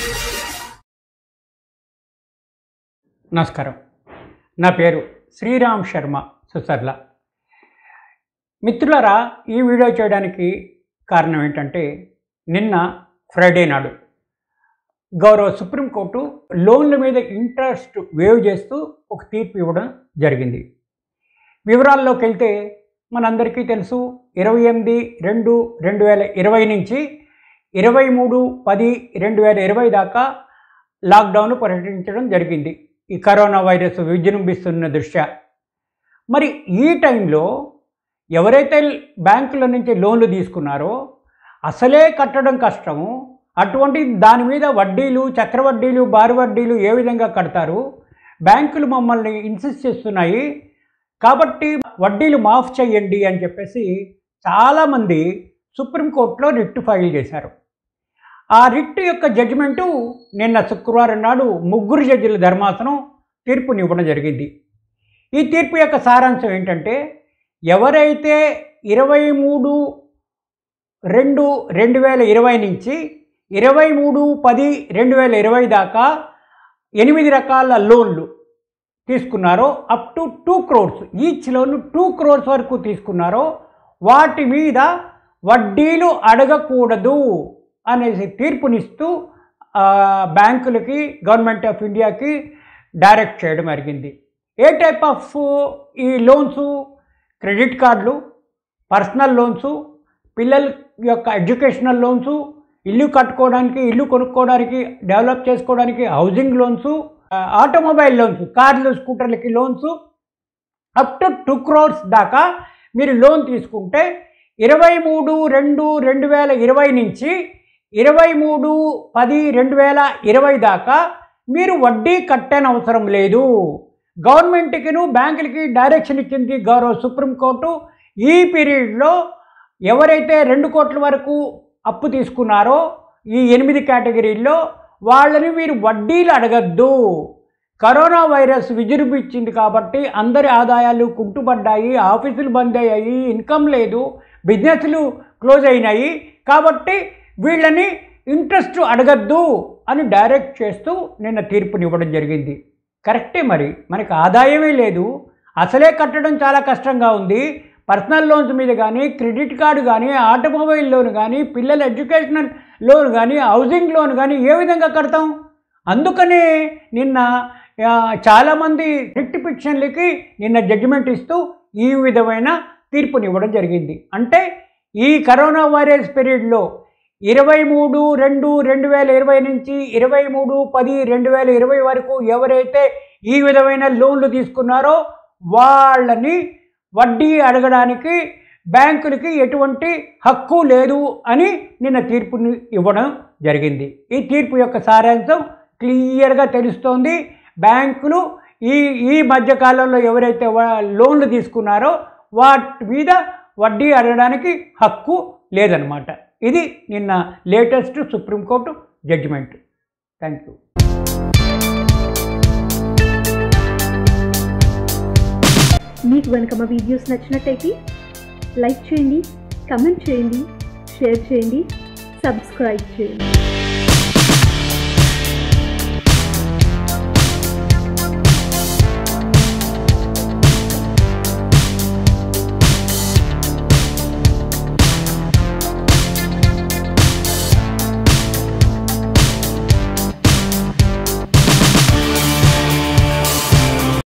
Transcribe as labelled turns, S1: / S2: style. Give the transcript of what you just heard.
S1: నమస్కారం నా పేరు శ్రీరామ్ శర్మ సుసర్ల మిత్రులారా ఈ వీడియో చేయడానికి కారణం ఏంటంటే నిన్న ఫ్రైడే నాడు గౌరవ సుప్రీంకోర్టు లోన్ల మీద ఇంట్రెస్ట్ వేవ్ చేస్తూ ఒక తీర్పు ఇవ్వడం జరిగింది వివరాల్లోకి వెళ్తే మనందరికీ తెలుసు ఇరవై ఎనిమిది రెండు రెండు వేల ఇరవై నుంచి ఇరవై మూడు పది రెండు వేల ఇరవై దాకా లాక్డౌన్ ప్రకటించడం జరిగింది ఈ కరోనా వైరస్ విజృంభిస్తున్న దృష్ట్యా మరి ఈ టైంలో ఎవరైతే బ్యాంకుల నుంచి లోన్లు తీసుకున్నారో అసలే కట్టడం కష్టము అటువంటి దాని మీద వడ్డీలు చక్రవడ్డీలు బారు వడ్డీలు ఏ విధంగా కడతారు బ్యాంకులు మమ్మల్ని ఇన్సిస్ట్ చేస్తున్నాయి కాబట్టి వడ్డీలు మాఫ్ చేయండి అని చెప్పేసి చాలామంది సుప్రీంకోర్టులో రిట్ ఫైల్ చేశారు ఆ రిట్ యొక్క జడ్జిమెంటు నిన్న శుక్రవారం నాడు ముగ్గురు జడ్జిల ధర్మాసనం తీర్పునివ్వడం జరిగింది ఈ తీర్పు యొక్క సారాంశం ఏంటంటే ఎవరైతే ఇరవై మూడు రెండు రెండు వేల ఇరవై నుంచి ఇరవై మూడు పది రెండు వేల ఇరవై దాకా ఎనిమిది రకాల లోన్లు తీసుకున్నారో up to two crores each loan two crores వరకు తీసుకున్నారో వాటి మీద వడ్డీలు అడగకూడదు అనేసి తీర్పునిస్తూ ఆ, బ్యాంకులకి గవర్నమెంట్ ఆఫ్ ఇండియాకి డైరెక్ట్ చేయడం జరిగింది ఏ టైప్ ఆఫ్ ఈ లోన్స్ క్రెడిట్ కార్డులు పర్సనల్ లోన్స్ పిల్లల యొక్క ఎడ్యుకేషనల్ లోన్స్ ఇల్లు కట్టుకోవడానికి ఇల్లు కొనుక్కోవడానికి డెవలప్ చేసుకోవడానికి హౌసింగ్ లోన్స్ ఆటోమొబైల్ లోన్స్ కార్లు స్కూటర్లకి loans up to two crores దాకా మీరు లోన్ తీసుకుంటే ఇరవై మూడు రెండు రెండు వేల ఇరవై నుంచి ఇరవై మూడు పది రెండు వేల ఇరవై దాకా మీరు వడ్డీ కట్టనవసరం లేదు గవర్నమెంట్కిను బ్యాంకులకి డైరెక్షన్ ఇచ్చింది గౌరవ సుప్రీంకోర్టు ఈ పీరియడ్లో ఎవరైతే రెండు కోట్ల వరకు అప్పు తీసుకున్నారో ఈ ఎనిమిది కేటగిరీల్లో వాళ్ళని మీరు వడ్డీలు అడగద్దు కరోనా వైరస్ విజృంభించింది కాబట్టి అందరి ఆదాయాలు కుంటుపడ్డాయి ఆఫీసులు బంద్ అయ్యాయి ఇన్కమ్ లేదు బిజినెస్లు క్లోజ్ అయినాయి కాబట్టి వీళ్ళని ఇంట్రెస్ట్ అడగద్దు అని డైరెక్ట్ చేస్తూ నిన్న తీర్పునివ్వడం జరిగింది కరెక్టే మరి మనకి ఆదాయమే లేదు అసలే కట్టడం చాలా కష్టంగా ఉంది పర్సనల్ లోన్స్ మీద కానీ క్రెడిట్ కార్డు కానీ ఆటోమొబైల్ లోన్ కానీ పిల్లల ఎడ్యుకేషనల్ లోన్ కానీ హౌసింగ్ లోన్ కానీ ఏ విధంగా కడతాం అందుకనే నిన్న ఆ, చాలామంది రిట్ పిటిషన్లకి నిన్న జడ్జిమెంట్ ఇస్తూ ఈ విధమైన తీర్పునివ్వడం జరిగింది అంటే ఈ కరోనా వైరస్ పీరియడ్లో ఇరవై మూడు రెండు రెండు వేల ఇరవై నుంచి ఇరవై మూడు పది రెండు వేల ఇరవై వరకు ఎవరైతే ఈ విధమైన లోన్లు తీసుకున్నారో వాళ్ళని వడ్డీ అడగడానికి బ్యాంకులకి ఎటువంటి హక్కు లేదు అని నిన్న తీర్పుని ఇవ్వడం జరిగింది ఈ తీర్పు యొక్క సారాంశం క్లియర్గా తెలుస్తోంది బ్యాంకులు ఈ ఈ మధ్యకాలంలో ఎవరైతే వా- లోన్లు తీసుకున్నారో వాటి మీద వడ్డీ అడగడానికి హక్కు లేదనమాట ఇది నిన్న latest Supreme Court judgement thank you
S2: మీకు కనుక మా వీడియోస్ నచ్చినట్టయితే లైక్ చేయండి కమెంట్ చేయండి షేర్ చేయండి సబ్స్క్రైబ్ చేయండి